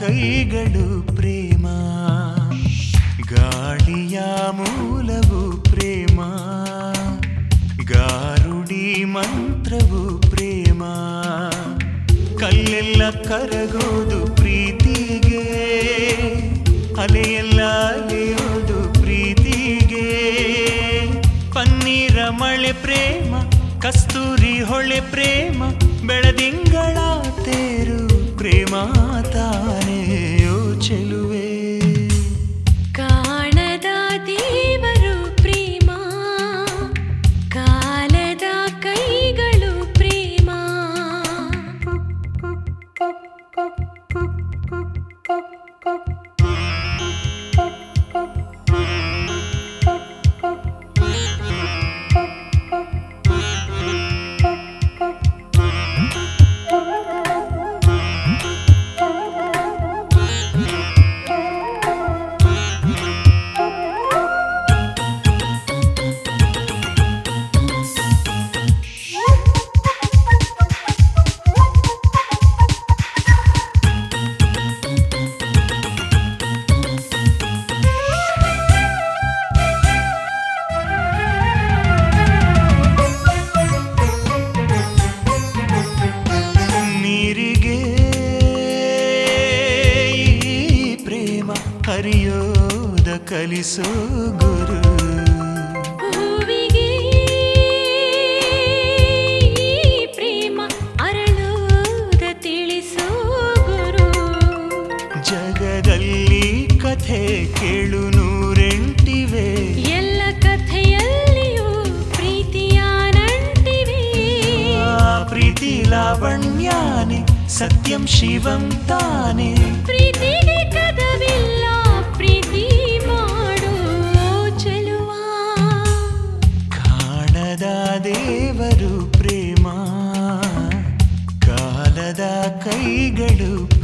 ಕೈಗಳು ಪ್ರೇಮ ಗಾಳಿಯ ಮೂಲವು ಪ್ರೇಮ ಗಾರುಡಿ ಮಂತ್ರವು ಪ್ರೇಮ ಕಲ್ಲೆಲ್ಲ ಕರಗೋದು ಪ್ರೀತಿಗೆ ಅಲೆಯೆಲ್ಲ ಅಲೆಯೋದು ಪ್ರೀತಿಗೆ ಪನ್ನೀರ ಮಳೆ ಪ್ರೇಮ ಕಸ್ತೂರಿ ಹೊಳೆ ಪ್ರೇಮ ಬೆಳದಿಂಗಳ ತೇರು ಪ್ರೇಮ ತಾನೆಯೋ ಚೆಲುವೆ ಕಾಣದ ದೇವರು ಪ್ರೇಮ ಕಾಲದ ಕೈಗಳು ಪ್ರೇಮ ನೀರಿಗೆ ಈ ಪ್ರೇಮ ಹರಿಯೋದ ಕಲಿಸೋ ಗುರು ಹೂವಿಗೆ ಈ ಪ್ರೇಮ ಅರಳೋದ ತಿಳಿಸೋ ಗುರು ಜಗದಲ್ಲಿ ಕಥೆ ಕೇಳು ನೂರೆಂಟಿವೆ ಎಲ್ಲ ಕಥೆಯಲ್ಲಿಯೂ ಪ್ರೀತಿಯ ನಂಟಿವೆ ಆ ಪ್ರೀತಿ ಲಾವಣ್ಯಾನೆ ಸತ್ಯಂ ಶಿವಂ ತಾನೆ ಪ್ರೀತಿಗೆ ಕದವಿಲ್ಲ ಪ್ರೀತಿ ಮಾಡು ಚೆಲುವ ಕಾಣದ ದೇವರು ಪ್ರೇಮ ಕಾಲದ ಕೈಗಳು